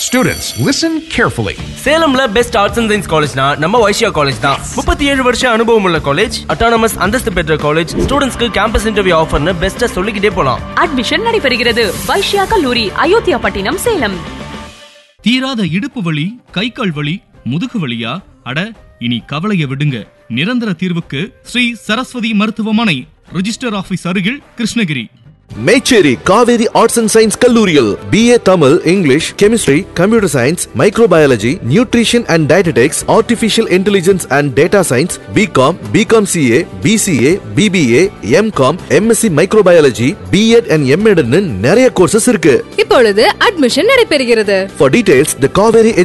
Students, listen carefully. சேலம்ல best arts and science காலேஜ்னா நம்ம வைஷ்யா காலேஜ் தான் முப்பத்தி ஏழு வருஷம் அனுபவம் உள்ள காலேஜ் அட்டானமஸ் அந்தஸ்து பெற்ற காலேஜ் ஸ்டூடெண்ட்ஸ்க்கு கேம்பஸ் இன்டர்வியூ ஆஃபர்னு பெஸ்ட்டா சொல்லிக்கிட்டே போலாம் அட்மிஷன் நடைபெறுகிறது வைஷ்யா கல்லூரி அயோத்தியா பட்டினம் சேலம் தீராத இடுப்பு வலி கை கால் வலி முதுகு வலியா அட இனி கவலைய விடுங்க நிரந்தர தீர்வுக்கு ஸ்ரீ சரஸ்வதி மருத்துவமனை ரிஜிஸ்டர் ஆபீஸ் அருகில் Krishnagiri Mecheri Kaveri arts and science கல்லூரியில் BA Tamil English chemistry computer science microbiology nutrition and dietetics artificial intelligence and data science BCom BCom CA BCA BBA MCom MSc microbiology BEd and எம்எட்னு நிறைய கோர்சஸ் இருக்கு இப்பொழுது அட்மிஷன் நடைபெறுகிறது For details, the Kaveri